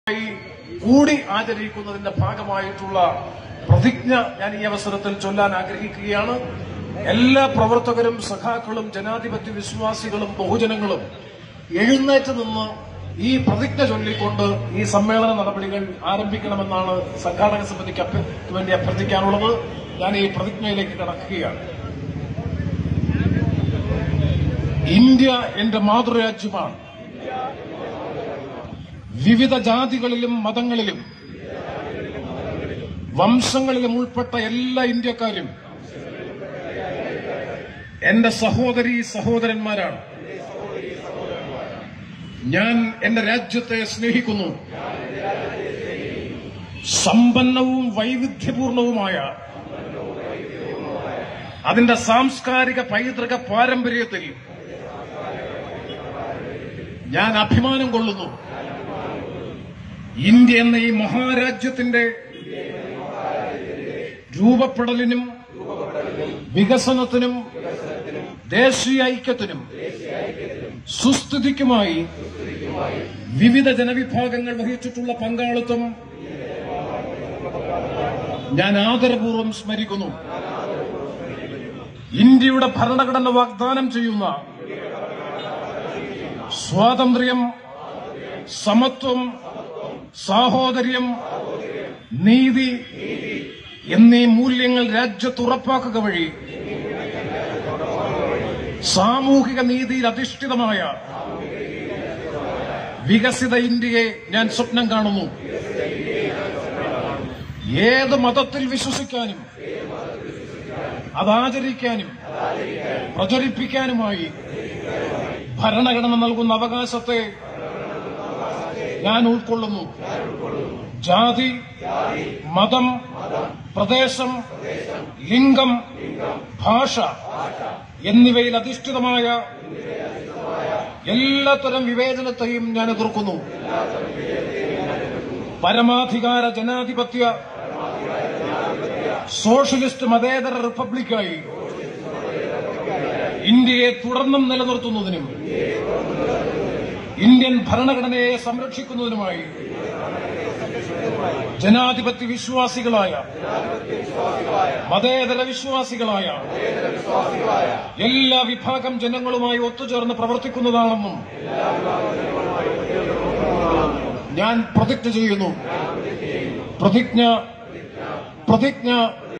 ായി കൂടി ആചരിക്കുന്നതിന്റെ ഭാഗമായിട്ടുള്ള പ്രതിജ്ഞ ഞാൻ ഈ അവസരത്തിൽ ചൊല്ലാൻ ആഗ്രഹിക്കുകയാണ് എല്ലാ പ്രവർത്തകരും സഖാക്കളും ജനാധിപത്യ വിശ്വാസികളും ബഹുജനങ്ങളും എഴുന്നേറ്റ് നിന്ന് ഈ പ്രതിജ്ഞ ചൊല്ലിക്കൊണ്ട് ഈ സമ്മേളന നടപടികൾ ആരംഭിക്കണമെന്നാണ് സംഘാടക സമിതിക്ക് അഭ്യ- വേണ്ടി അഭ്യർത്ഥിക്കാനുള്ളത് ഞാൻ ഈ പ്രതിജ്ഞയിലേക്ക് കടക്കുകയാണ് ഇന്ത്യ എന്റെ മാതൃരാജ്യമാണ് വിവിധ ജാതികളിലും മതങ്ങളിലും വംശങ്ങളിലും ഉൾപ്പെട്ട എല്ലാ ഇന്ത്യക്കാരും എന്റെ സഹോദരി സഹോദരന്മാരാണ് ഞാൻ എന്റെ രാജ്യത്തെ സ്നേഹിക്കുന്നു സമ്പന്നവും വൈവിധ്യപൂർണവുമായ അതിന്റെ സാംസ്കാരിക പൈതൃക പാരമ്പര്യത്തിൽ ഞാൻ അഭിമാനം കൊള്ളുന്നു ഇന്ത്യ എന്ന ഈ മഹാരാജ്യത്തിന്റെ രൂപപ്പെടലിനും വികസനത്തിനും ദേശീയ ഐക്യത്തിനും സുസ്ഥിതിക്കുമായി വിവിധ ജനവിഭാഗങ്ങൾ വഹിച്ചിട്ടുള്ള പങ്കാളിത്തം ഞാൻ ആദരപൂർവ്വം സ്മരിക്കുന്നു ഇന്ത്യയുടെ ഭരണഘടന വാഗ്ദാനം ചെയ്യുന്ന സ്വാതന്ത്ര്യം സമത്വം സാഹോദര്യം നീതി എന്നീ മൂല്യങ്ങൾ രാജ്യത്ത് ഉറപ്പാക്കുക വഴി സാമൂഹിക നീതിയിൽ അധിഷ്ഠിതമായ വികസിത ഇന്ത്യയെ ഞാൻ സ്വപ്നം കാണുന്നു ഏത് മതത്തിൽ വിശ്വസിക്കാനും അതാചരിക്കാനും പ്രചരിപ്പിക്കാനുമായി ഭരണഘടന നൽകുന്ന അവകാശത്തെ ഞാൻ ഉൾക്കൊള്ളുന്നു ജാതി മതം പ്രദേശം ലിംഗം ഭാഷ എന്നിവയിൽ അധിഷ്ഠിതമായ എല്ലാത്തരം വിവേചനത്തെയും ഞാൻ എതിർക്കുന്നു പരമാധികാര ജനാധിപത്യ സോഷ്യലിസ്റ്റ് മതേതര റിപ്പബ്ലിക്കായി ഇന്ത്യയെ തുടർന്നും നിലനിർത്തുന്നതിനും ഇന്ത്യൻ ഭരണഘടനയെ സംരക്ഷിക്കുന്നതിനുമായി ജനാധിപത്യ വിശ്വാസികളായ മതേതര വിശ്വാസികളായ എല്ലാ വിഭാഗം ജനങ്ങളുമായി ഒത്തുചേർന്ന് പ്രവർത്തിക്കുന്നതാണെന്നും ഞാൻ പ്രതിജ്ഞ ചെയ്യുന്നു പ്രതിജ്ഞ പ്രതിജ്ഞ